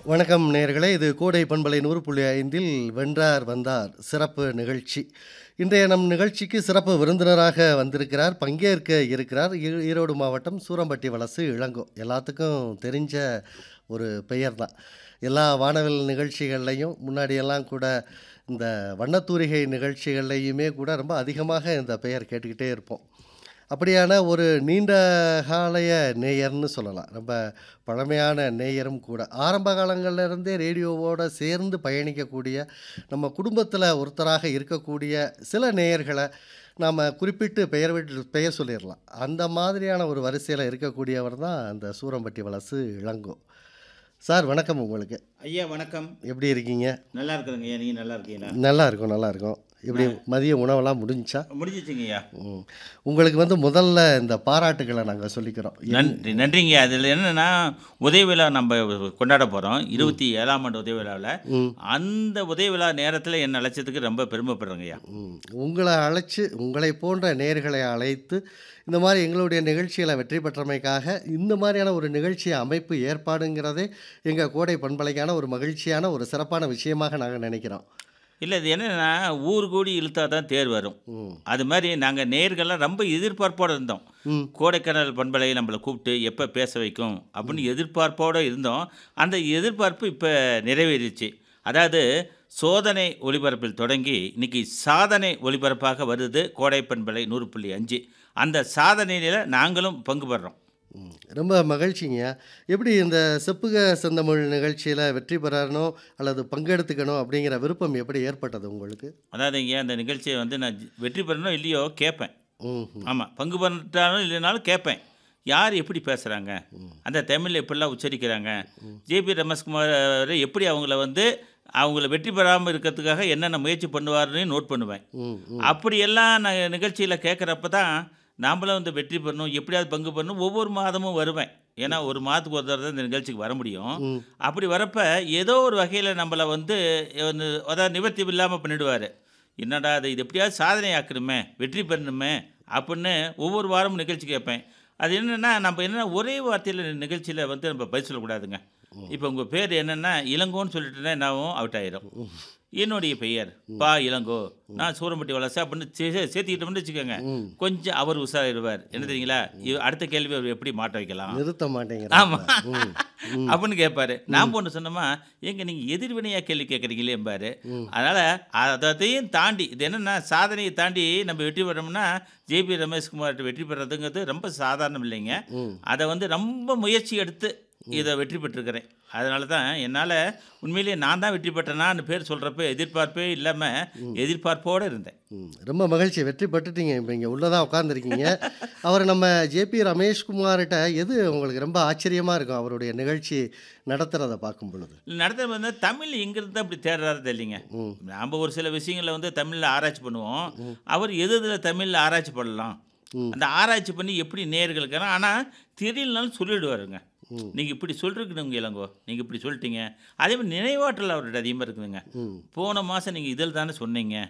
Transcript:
வணக்கம் நேயர்களே இது கோடை பண்பலை நூறு புள்ளி ஐந்தில் வென்றார் வந்தார் சிறப்பு நிகழ்ச்சி இன்றைய நம் நிகழ்ச்சிக்கு சிறப்பு விருந்தினராக வந்திருக்கிறார் பங்கேற்க இருக்கிறார் ஈ- ஈரோடு மாவட்டம் சூரம்பட்டி வலசு இளங்கோ எல்லாத்துக்கும் தெரிஞ்ச ஒரு பெயர் தான் எல்லா வானவில் நிகழ்ச்சிகள்லையும் முன்னாடியெல்லாம் கூட இந்த வண்ணத்தூரிகை நிகழ்ச்சிகள்லையுமே கூட ரொம்ப அதிகமாக இந்த பெயர் கேட்டுக்கிட்டே இருப்போம் அப்படியான ஒரு நீண்ட காலைய நேயர்னு சொல்லலாம் ரொம்ப பழமையான நேயரும் கூட ஆரம்ப காலங்கள்ல இருந்தே ரேடியோவோட சேர்ந்து பயணிக்கக்கூடிய நம்ம குடும்பத்தில் ஒருத்தராக இருக்கக்கூடிய சில நேயர்களை நாம் குறிப்பிட்டு பெயர் விட்டு பெயர் சொல்லிடலாம் அந்த மாதிரியான ஒரு வரிசையில் இருக்கக்கூடியவர் தான் அந்த சூரம்பட்டி வலசு இளங்கோ சார் வணக்கம் உங்களுக்கு ஐயா வணக்கம் எப்படி இருக்கீங்க நல்லா இருக்கிறேங்க ஐயா நீங்கள் நல்லா இருக்கீங்களா நல்லா இருக்கும் நல்லா இருக்கும் இப்படி மதிய உணவெல்லாம் முடிஞ்சா முடிஞ்சிச்சுங்க ஐயா ம். உங்களுக்கு வந்து முதல்ல இந்த பாராட்டுகளை நாங்கள் சொல்லிக்கிறோம் நன்றி நன்றிங்க அதில் என்னென்னா உதவி விழா நம்ம கொண்டாட போகிறோம் இருபத்தி ஏழாம் ஆண்டு உதவி விழாவில் ம். அந்த உதவி விழா நேரத்தில் என்ன அழைச்சதுக்கு ரொம்ப பெருமைப்படுறேங்க ஐயா ம். உங்களை அழைச்சு உங்களை போன்ற நேர்களை அழைத்து இந்த மாதிரி எங்களுடைய நிகழ்ச்சிகளை வெற்றி பெற்றமைக்காக இந்த மாதிரியான ஒரு நிகழ்ச்சி அமைப்பு ஏற்பாடுங்கிறதே எங்கள் கோடை பண்பலைக்கான ஒரு மகிழ்ச்சியான ஒரு சிறப்பான விஷயமாக நாங்கள் நினைக்கிறோம் இல்லை இது என்னென்னா ஊர் கூடி இழுத்தா தான் தேர் வரும் ம் அது மாதிரி நாங்கள் நேர்கள்லாம் ரொம்ப எதிர்பார்ப்போடு இருந்தோம் ம் கோடைக்கானல் பண்பலை நம்மளை கூப்பிட்டு எப்போ பேச வைக்கும் அப்படின்னு எதிர்பார்ப்போடு இருந்தோம் அந்த எதிர்பார்ப்பு இப்போ நிறைவேறிச்சு அதாவது சோதனை ஒளிபரப்பில் தொடங்கி இன்னைக்கு சாதனை ஒளிபரப்பாக வருது கோடை பண்பலை நூறு புள்ளி அஞ்சு அந்த சாதனையில் நாங்களும் பங்கு பெறுறோம் ம். ரொம்ப மகிழ்ச்சிங்க எப்படி இந்த செப்புக செந்தமிழ் நிகழ்ச்சியில் வெற்றி பெறணும் அல்லது பங்கெடுத்துக்கணும் அப்படிங்கிற விருப்பம் எப்படி ஏற்பட்டது உங்களுக்கு அதாவது இங்கே அந்த நிகழ்ச்சியை வந்து நான் ஜி- வெற்றி பெறணும் இல்லையோ கேட்பேன் ம் ம். ஆமாம் பங்கு பெற்றாலும் இல்லைனாலும் கேட்பேன் யார் எப்படி பேசுகிறாங்க அந்த தமிழ் எப்படிலாம் உச்சரிக்கிறாங்க ஜேபி ரமேஷ்குமார் அவரை எப்படி அவங்கள வந்து அவங்கள வெற்றி பெறாமல் இருக்கிறதுக்காக என்னென்ன முயற்சி பண்ணுவாருன்னு நோட் பண்ணுவேன் ம் ம் அப்படியெல்லாம் நான் நிகழ்ச்சியில் கேட்குறப்ப தான் நாமளும் வந்து வெற்றி பெறணும் எப்படியாவது பங்கு பெறணும் ஒவ்வொரு மாதமும் வருவேன் ஏன்னா ஒரு மாதத்துக்கு ஒரு தடவை தான் இந்த நிகழ்ச்சிக்கு வர முடியும் ம் அப்படி வரப்ப ஏதோ ஒரு வகையில் நம்மளை வந்து வந்து அதாவது நிவர்த்தி இல்லாமல் பண்ணிடுவார் என்னடா அது இது எப்படியாவது சாதனை ஆக்கணுமே வெற்றி பெறணுமே அப்படின்னு ஒவ்வொரு வாரமும் நிகழ்ச்சி கேட்பேன் அது என்னென்னா நம்ம என்னென்னா ஒரே வார்த்தையில் நிகழ்ச்சியில் வந்து நம்ம பதில் சொல்லக்கூடாதுங்க இப்போ உங்கள் பேர் என்னென்னா இளங்கோன்னு சொல்லிட்டுனா என்னாவும் அவுட் ஆயிரும் என்னுடைய பெயர் பா இளங்கோ நான் சூரம்பட்டி வளசை அப்படின்னு சே சே- சேர்த்துக்கிட்டோம்னு வச்சுக்கோங்க ம். கொஞ்சம் அவர் உஷாரிடுவார் என்ன தெரியுங்களா இவ- அடுத்த கேள்வி அவர் எப்படி மாட்ட வைக்கலாம் நிறுத்த மாட்டேங்கிறாங்க ஆமா ம் அப்படின்னு கேட்பாரு நாம் ஒன்று சொன்னோமா எங்க நீங்க எதிர்வினையா கேள்வி கேட்குறீங்களே எம்பாரு அதனால அதையும் தாண்டி இது என்னன்னா சாதனையை தாண்டி நம்ம வெற்றி பெறோம்னா ஜேபி ரமேஷ்குமார்கிட்ட வெற்றி பெறதுங்கிறது ரொம்ப சாதாரணம் இல்லைங்க ம் அதை வந்து ரொம்ப முயற்சி எடுத்து இதை வெற்றி பெற்றிருக்கிறேன் அதனால தான் என்னால் உண்மையிலேயே நான் தான் வெற்றி பெற்றேனான்னு பேர் சொல்கிறப்ப எதிர்பார்ப்பே இல்லாமல் எதிர்பார்ப்போடு இருந்தேன் ம், ரொம்ப மகிழ்ச்சி வெற்றி பெற்றுட்டீங்க இப்போ இங்கே உள்ளதாக உட்காந்துருக்கீங்க அவர் நம்ம ஜேபி ரமேஷ்குமார்கிட்ட எது உங்களுக்கு ரொம்ப ஆச்சரியமாக இருக்கும் அவருடைய நிகழ்ச்சி நடத்துகிறத பார்க்கும் பொழுது நடத்த வந்து தமிழ் எங்கிருந்து அப்படி தேடுறாரு இல்லைங்க ம் நாம் ஒரு சில விஷயங்களை வந்து தமிழில் ஆராய்ச்சி பண்ணுவோம் அவர் எது இதில் தமிழில் ஆராய்ச்சி பண்ணலாம் ம். அந்த ஆராய்ச்சி பண்ணி எப்படி நேர்களுக்கு ஆனால் தெரியலனாலும் சொல்லிடுவாருங்க ம். நீங்கள் இப்படி சொல்லிருக்கணுங்க இளங்கோ நீங்கள் இப்படி சொல்லிட்டீங்க அதே மாதிரி நினைவாற்றல் அவர்கிட்ட அதிகமாக இருக்குதுங்க ம் போன மாதம் நீங்கள் இதில் தானே சொன்னீங்க